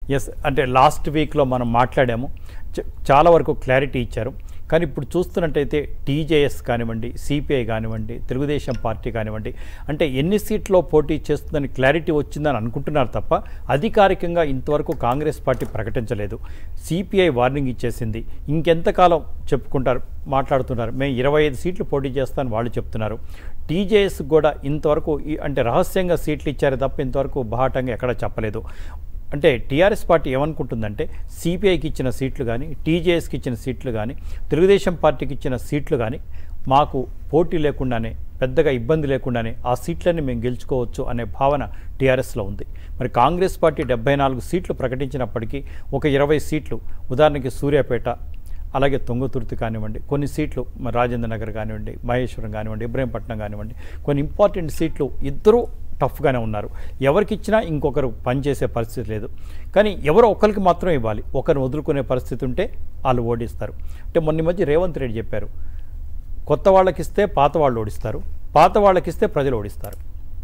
Yes అంటే last వీక్లో మనం మాట్లాడాము చ- చాలా వరకు క్లారిటీ ఇచ్చారు కానీ ఇప్పుడు చూస్తున్నట్టయితే టీజేఎస్ కానివ్వండి సిపిఐ కానివ్వండి తెలుగుదేశం పార్టీ కానివ్వండి అంటే ఎన్ని సీట్లో పోటీ చేస్తుందని క్లారిటీ వచ్చిందని అనుకుంటున్నారు తప్ప అధికారికంగా ఇంతవరకు కాంగ్రెస్ పార్టీ ప్రకటించలేదు సిపిఐ వార్నింగ్ ఇచ్చేసింది ఇంకెంతకాలం చెప్పుకుంటారు మాట్లాడుతున్నారు మేము ఇరవై ఐదు సీట్లు పోటీ చేస్తామని వాళ్ళు చెప్తున్నారు టీజేఎస్ కూడా ఇంతవరకు ఈ- అంటే రహస్యంగా సీట్లు ఇచ్చారు తప్ప ఇంతవరకు బాహటంగా ఎక్కడ చెప్పలేదు అంటే టీఆర్ఎస్ పార్టీ ఏమనుకుంటుందంటే సిపిఐకి ఇచ్చిన సీట్లు కానీ టీజేఎస్కి ఇచ్చిన సీట్లు కానీ తెలుగుదేశం పార్టీకి ఇచ్చిన సీట్లు కానీ మాకు పోటీ లేకుండానే పెద్దగా ఇబ్బంది లేకుండానే ఆ సీట్లన్నీ మేము గెలుచుకోవచ్చు అనే భావన టీఆర్ఎస్లో ఉంది మరి కాంగ్రెస్ పార్టీ డెబ్బై నాలుగు సీట్లు ప్రకటించినప్పటికీ ఒక ఇరవై సీట్లు ఉదాహరణకి సూర్యాపేట అలాగే తొంగతుర్తి కానివ్వండి కొన్ని సీట్లు మరి రాజేంద్ర నగర్ కానివ్వండి మహేశ్వరం కానివ్వండి ఇబ్రహీంపట్నం కానివ్వండి కొన్ని ఇంపార్టెంట్ సీట్లు ఇద్దరూ టఫ్గానే ఉన్నారు ఎవరికి ఇచ్చినా ఇంకొకరు పనిచేసే పరిస్థితి లేదు కానీ ఎవరో ఒకరికి మాత్రం ఇవ్వాలి ఒకరిని వదులుకునే పరిస్థితి ఉంటే వాళ్ళు ఓడిస్తారు అంటే మొన్న ఈ మధ్య రేవంత్ రెడ్డి చెప్పారు కొత్త వాళ్ళకి ఇస్తే పాత వాళ్ళు ఓడిస్తారు పాత వాళ్ళకి ఇస్తే ప్రజలు ఓడిస్తారు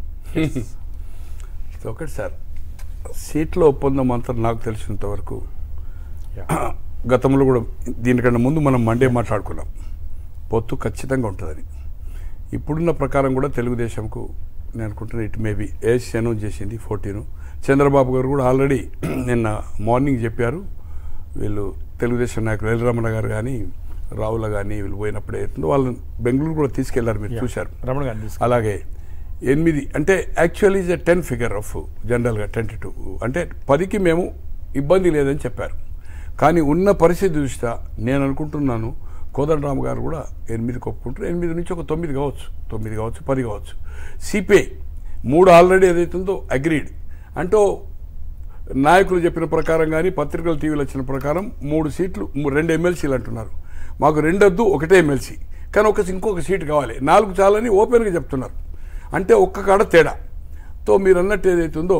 ఒకటి సార్ సీట్ల ఒప్పందం అంతా నాకు తెలిసినంత వరకు గతంలో కూడా దీనికన్నా ముందు మనం మండే మాట్లాడుకున్నాం పొత్తు ఖచ్చితంగా ఉంటుందని ఇప్పుడున్న ప్రకారం కూడా తెలుగుదేశంకు నేను అనుకుంటున్నా ఇట్ మేబీ ఏజ్ అనౌన్స్ చేసింది ఫోర్టీన్ చంద్రబాబు గారు కూడా ఆల్రెడీ నిన్న మార్నింగ్ చెప్పారు వీళ్ళు తెలుగుదేశం నాయకులు ఎల్రమణ గారు కానీ రావుల కానీ వీళ్ళు పోయినప్పుడు అవుతుందో వాళ్ళని బెంగళూరు కూడా తీసుకెళ్లారు మీరు చూశారు రమణ గారిని తీసుకు అలాగే ఎనిమిది అంటే actually is a ten figure of జనరల్గా ట్వంటీ టూ అంటే పదికి మేము ఇబ్బంది లేదని చెప్పారు కానీ ఉన్న పరిస్థితి చూస్తా నేను అనుకుంటున్నాను కోదండరామ్ గారు కూడా ఎనిమిదికి ఒప్పుకుంటారు ఎనిమిది నుంచి ఒక తొమ్మిది కావచ్చు తొమ్మిది కావచ్చు పది కావచ్చు సిపిఐ మూడు ఆల్రెడీ ఏదైతుందో అగ్రీడ్ అంటూ నాయకులు చెప్పిన ప్రకారం కానీ పత్రికలు టీవీలు వచ్చిన ప్రకారం మూడు సీట్లు ము- రెండు ఎమ్మెల్సీలు అంటున్నారు మాకు రెండొద్దు ఒకటే ఎమ్మెల్సీ కానీ ఒక ఇంకొక సీటు కావాలి నాలుగు చాలని ఓపెన్గా చెప్తున్నారు అంటే ఒక్క కాడ తేడా తో మీరు అన్నట్టు ఏదైతుందో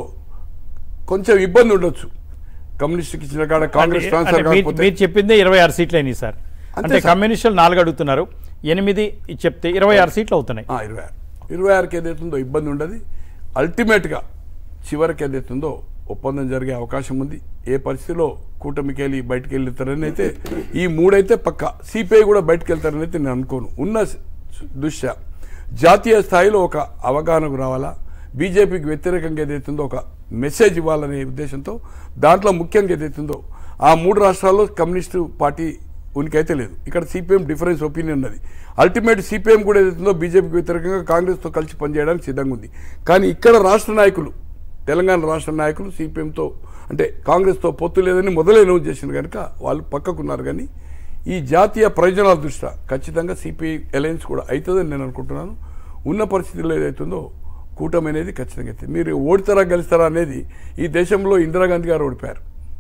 కొంచెం ఇబ్బంది ఉండొచ్చు కమ్యూనిస్ట్కి ఇచ్చిన కాడ కాంగ్రెస్ అంటే- ట్రాన్స్ఫర్ అంటే మీరు- కాకపోతే మీరు చెప్పిందే ఇరవై ఆరు సీట్లు అయినాయి సార్ అంతే అంటే సార్. కమ్యూనిస్టులు నాలుగు అడుగుతున్నారు ఎనిమిది చెప్తే ఇరవై ఆరు సీట్లు అవుతున్నాయి ఆ, ఇరవై ఆరు ఇరవై ఆరుకి ఏదైతుందో ఇబ్బంది ఉండదు అల్టిమేట్గా చివరికి ఏదైతుందో ఒప్పందం జరిగే అవకాశం ఉంది ఏ పరిస్థితిలో కూటమికి వెళ్ళి బయటకు వెళ్తారని అయితే ఈ మూడైతే పక్క సిపిఐ కూడా బయటకు వెళ్తారని అయితే నేను అనుకోను ఉన్న స- దృష్ట్యా జాతీయ స్థాయిలో ఒక అవగాహనకు రావాలా బీజేపీకి వ్యతిరేకంగా ఏదైతుందో ఒక మెసేజ్ ఇవ్వాలనే ఉద్దేశంతో దాంట్లో ముఖ్యంగా ఏదైతుందో ఆ మూడు రాష్ట్రాల్లో కమ్యూనిస్టు పార్టీ ఉనికి అయితే లేదు ఇక్కడ సిపిఎం డిఫరెన్స్ ఒపీనియన్ ఉన్నది అల్టిమేట్ సిపిఎం కూడా ఏదైతుందో బీజేపీకి వ్యతిరేకంగా కాంగ్రెస్తో కలిసి పనిచేయడానికి సిద్ధంగా ఉంది కానీ ఇక్కడ రాష్ట్ర నాయకులు తెలంగాణ రాష్ట్ర నాయకులు సిపిఎంతో అంటే కాంగ్రెస్తో పొత్తు లేదని మొదలే అనౌన్స్ చేసింది కనుక వాళ్ళు పక్కకున్నారు కానీ ఈ జాతీయ ప్రయోజనాల దృష్ట్యా ఖచ్చితంగా సిపిఐ అలయన్స్ కూడా అవుతుందని నేను అనుకుంటున్నాను ఉన్న పరిస్థితుల్లో ఏదైతుందో కూటమి అనేది ఖచ్చితంగా అవుతుంది మీరు ఓడితారా గెలుస్తారా అనేది ఈ దేశంలో ఇందిరాగాంధీ గారు ఓడిపోయారు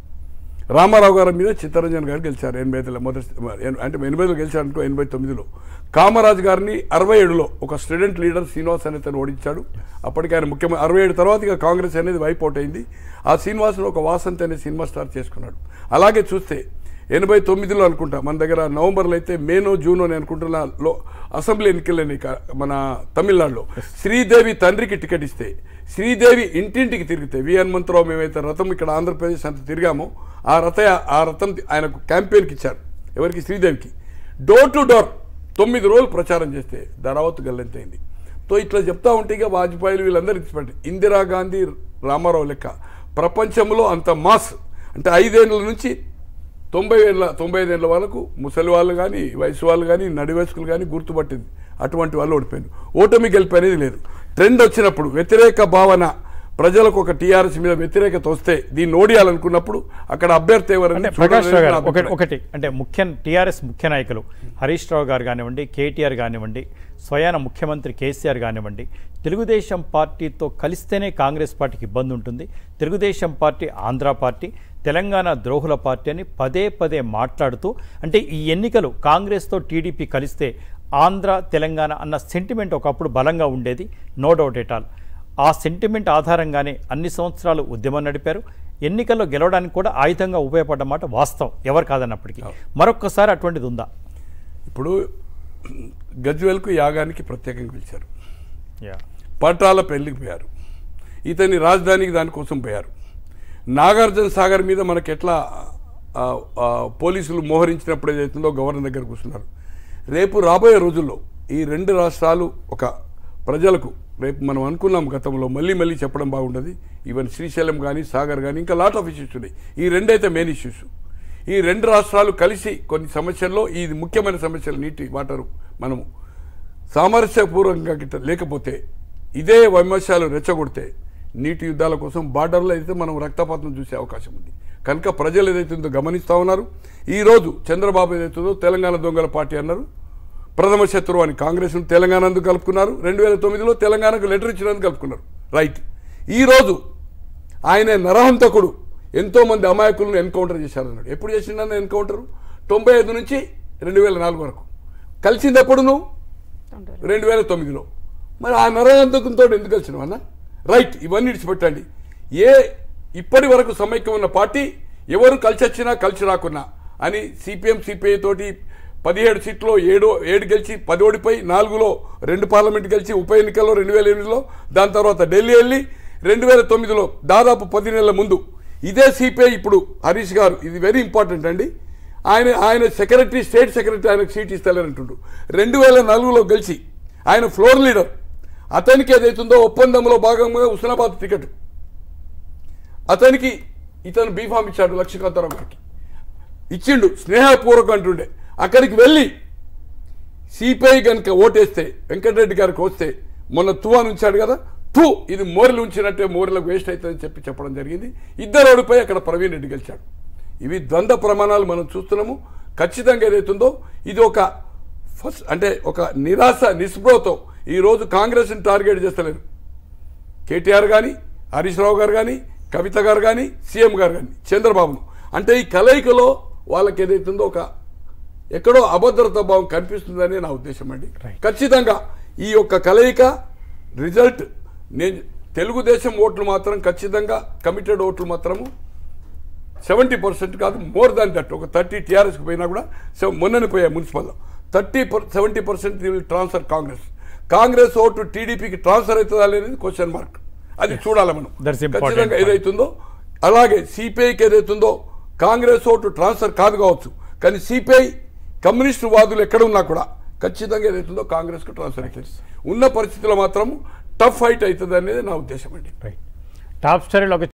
రామారావు గారి మీద చిత్తరంజన్ గారు గెలిచారు ఎనభై ఐదులో మొదటి ఎన్- అంటే ఎనభైలో గెలిచారు అనుకో ఎనభై తొమ్మిదిలో కామరాజ్ గారిని అరవై ఏడులో ఒక స్టూడెంట్ లీడర్ శ్రీనివాస్ అనే తను ఓడించాడు అప్పటికి ఆయన ముఖ్యమంత్రి అరవై ఏడు తర్వాత ఇక కాంగ్రెస్ అనేది వైప్ అవుట్ అయింది ఆ శ్రీనివాస్ను ఒక వాసంత్ అనే సినిమా స్టార్ చేసుకున్నాడు అలాగే చూస్తే ఎనభై తొమ్మిదిలో అనుకుంటా మన దగ్గర నవంబర్లో అయితే మేనో జూనో అని అనుకుంటున్న లో అసెంబ్లీ ఎన్నికలని మన తమిళనాడులో శ్రీదేవి తండ్రికి టికెట్ ఇస్తే శ్రీదేవి ఇంటింటికి తిరిగితే వి హనుమంతరావు మేమైతే రథం ఇక్కడ ఆంధ్రప్రదేశ్ అంత తిరిగామో ఆ రథ ఆ రథం ఆయనకు క్యాంపెయిన్కి ఇచ్చారు ఎవరికి శ్రీదేవికి డోర్ టు డోర్ తొమ్మిది రోజులు ప్రచారం చేస్తే ధరావత్ గల్లంతైంది సో ఇట్లా చెప్తా ఉంటే ఇక వాజ్పేయిలు వీళ్ళందరూ ఇచ్చిపెట్టి ఇందిరాగాంధీ రామారావు లెక్క ప్రపంచంలో అంత మాస్ అంటే ఐదేళ్ళ నుంచి తొంభై ఏళ్ళ తొంభై ఐదేళ్ళ వాళ్ళకు ముసలి వాళ్ళు కానీ వయసు వాళ్ళు కానీ నడి వయస్కులు కానీ గుర్తుపట్టింది అటువంటి వాళ్ళు ఓడిపోయింది ఓటమి గెలిపి అనేది లేదు ట్రెండ్ వచ్చినప్పుడు వ్యతిరేక భావన ప్రజలకు ఒక టీఆర్ఎస్ మీద వ్యతిరేకత వస్తే దీన్ని ఓడియాలనుకున్నప్పుడు అక్కడ అభ్యర్థి ఎవరని అంటే ప్రకాష్ రావు గారు చూడాలని నా ఒకటి అభిప్రాయం. ఒకటి అంటే ముఖ్య టీఆర్ఎస్ ముఖ్య నాయకులు హరీష్ రావు గారు కానివ్వండి కేటీఆర్ కానివ్వండి స్వయాన ముఖ్యమంత్రి కేసీఆర్ కానివ్వండి తెలుగుదేశం పార్టీతో కలిస్తేనే కాంగ్రెస్ పార్టీకి ఇబ్బంది ఉంటుంది తెలుగుదేశం పార్టీ ఆంధ్ర పార్టీ తెలంగాణ ద్రోహుల పార్టీ అని పదే పదే మాట్లాడుతూ అంటే ఈ ఎన్నికలు కాంగ్రెస్తో టీడీపీ కలిస్తే ఆంధ్ర తెలంగాణ అన్న సెంటిమెంట్ ఒకప్పుడు బలంగా ఉండేది నో డౌట్ ఎట్ ఆల్ ఆ సెంటిమెంట్ ఆధారంగానే అన్ని సంవత్సరాలు ఉద్యమం నడిపారు ఎన్నికల్లో గెలవడానికి కూడా ఆయుధంగా ఉపయోగపడ్డ వాస్తవం ఎవరు కాదన్నప్పటికీ మరొక్కసారి అటువంటిది ఉందా ఇప్పుడు గజ్వేల్కు యాగానికి ప్రత్యేకంగా పిలిచారు యా పట్టాల పెళ్లికి పోయారు ఇతని రాజధానికి దానికోసం పోయారు నాగార్జున సాగర్ మీద మనకి ఎట్లా ఆ, ఆ, పోలీసులు మోహరించినప్పుడు ఏదైతుందో గవర్నర్ దగ్గర కూర్చున్నారు రేపు రాబోయే రోజుల్లో ఈ రెండు రాష్ట్రాలు ఒక ప్రజలకు రేపు మనం అనుకున్నాం గతంలో మళ్ళీ మళ్ళీ చెప్పడం బాగుండదు ఈవెన్ శ్రీశైలం కానీ సాగర్ కానీ ఇంకా లాట్ ఆఫ్ ఇష్యూస్ ఉన్నాయి ఈ రెండైతే మెయిన్ ఇష్యూస్ ఈ రెండు రాష్ట్రాలు కలిసి కొన్ని సమస్యల్లో ఈ ముఖ్యమైన సమస్యలు నీటి వాటరు మనము సామరస్యపూర్వకంగా గిట్ట లేకపోతే ఇదే విమర్శలు రెచ్చగొడితే నీటి యుద్ధాల కోసం బార్డర్లో అయితే మనం రక్తపాతం చూసే అవకాశం ఉంది కనుక ప్రజలు ఏదైతుందో గమనిస్తూ ఉన్నారు ఈరోజు చంద్రబాబు ఏదైతుందో తెలంగాణ దొంగల పార్టీ అన్నారు ప్రథమ శత్రువు అని కాంగ్రెస్ను తెలంగాణ అందుకు కలుపుకున్నారు రెండు వేల తొమ్మిదిలో తెలంగాణకు లెటర్ ఇచ్చినందుకు కలుపుకున్నారు రైట్ ఈరోజు ఆయన నరహంతకుడు ఎంతో మంది అమాయకులను ఎన్కౌంటర్ చేశారన్నాడు ఎప్పుడు చేసిండన్న ఎన్కౌంటర్ తొంభై ఐదు నుంచి రెండు వేల నాలుగు వరకు కలిసింది ఎప్పుడు నువ్వు రెండు వేల తొమ్మిదిలో మరి ఆ నరహంతకంతో ఎందుకు కలిసినావు అన్న రైట్ ఇవన్నీ విడిచిపెట్టండి ఏ ఇప్పటి వరకు సమైక్యం ఉన్న పార్టీ ఎవరు కలిసి వచ్చినా కలిసి రాకున్నా అని సిపిఎం సిపిఐ తోటి పదిహేడు సీట్లో ఏడు ఏడు గెలిచి పది ఓడిపోయి నాలుగులో రెండు పార్లమెంట్ గెలిచి ఉప ఎన్నికల్లో రెండు వేల ఎనిమిదిలో దాని తర్వాత ఢిల్లీ వెళ్ళి రెండు వేల తొమ్మిదిలో దాదాపు పది నెలల ముందు ఇదే సిపిఐ ఇప్పుడు హరీష్ గారు ఇది వెరీ ఇంపార్టెంట్ అండి ఆయన ఆయన సెక్రటరీ స్టేట్ సెక్రటరీ ఆయనకు సీట్ ఇస్తారనంటుండు రెండు వేల నాలుగులో గెలిచి ఆయన ఫ్లోర్ లీడర్ అతనికి ఏదైతుందో ఒప్పందంలో భాగంగా హుస్నాబాద్ టికెట్ అతనికి ఇతను బీఫామ్ ఇచ్చాడు లక్ష్మీకాంతారావు గారికి ఇచ్చిండు స్నేహపూర్వకం అంటుండే అక్కడికి వెళ్ళి సిపిఐ కనుక ఓటేస్తే వెంకటరెడ్డి గారికి వస్తే మొన్న తువాన్ ఉంచాడు కదా టూ ఇది మోరెలు ఉంచినట్టే మోరెలకు వేస్ట్ అవుతుందని చెప్పి చెప్పడం జరిగింది ఇద్దరు ఓడిపోయి అక్కడ ప్రవీణ్ రెడ్డి గెలిచాడు ఇవి ద్వంద్వ ప్రమాణాలు మనం చూస్తున్నాము ఖచ్చితంగా ఏదైతుందో ఇది ఒక ఫస్ట్ అంటే ఒక నిరాశ నిస్పృహతో ఈరోజు కాంగ్రెస్ని టార్గెట్ చేస్తలేరు కేటీఆర్ కానీ హరీష్ రావు గారు కానీ కవిత గారు కానీ సీఎం గారు కానీ చంద్రబాబును అంటే ఈ కలయికలో వాళ్ళకి ఏదైతుందో ఒక ఎక్కడో అభద్రతా భావం కనిపిస్తుందని నా ఉద్దేశం అండి Right. ఖచ్చితంగా ఈ యొక్క కలయిక రిజల్ట్ నేను తెలుగుదేశం ఓట్లు మాత్రం ఖచ్చితంగా కమిటెడ్ ఓట్లు మాత్రము సెవెంటీ పర్సెంట్ కాదు మోర్ దాన్ దట్ ఒక థర్టీ టీఆర్ఎస్కి పోయినా కూడా సెవ- మొన్ననే పోయా మున్సిపల్లో thirty per seventy percent will transfer Congress Congress ఓటు టీడీపీకి ట్రాన్స్ఫర్ అవుతుందా అనేది క్వశ్చన్ మార్క్ అది చూడాలి మనం That's important ఖచ్చితంగా point. ఏదైతుందో అలాగే సిపిఐకి ఏదైతుందో కాంగ్రెస్ ఓటు ట్రాన్స్ఫర్ కాదు కావచ్చు కానీ సిపిఐ కమ్యూనిస్టు వాదులు ఎక్కడ ఉన్నా కూడా ఖచ్చితంగా ఏదైతుందో కాంగ్రెస్కు ట్రాన్స్ఫర్ అవుతుంది ఉన్న పరిస్థితిలో మాత్రం టఫ్ ఫైట్ అవుతుంది అనేది నా ఉద్దేశం అండి రైట్ టాప్ స్టోరీలో ఒక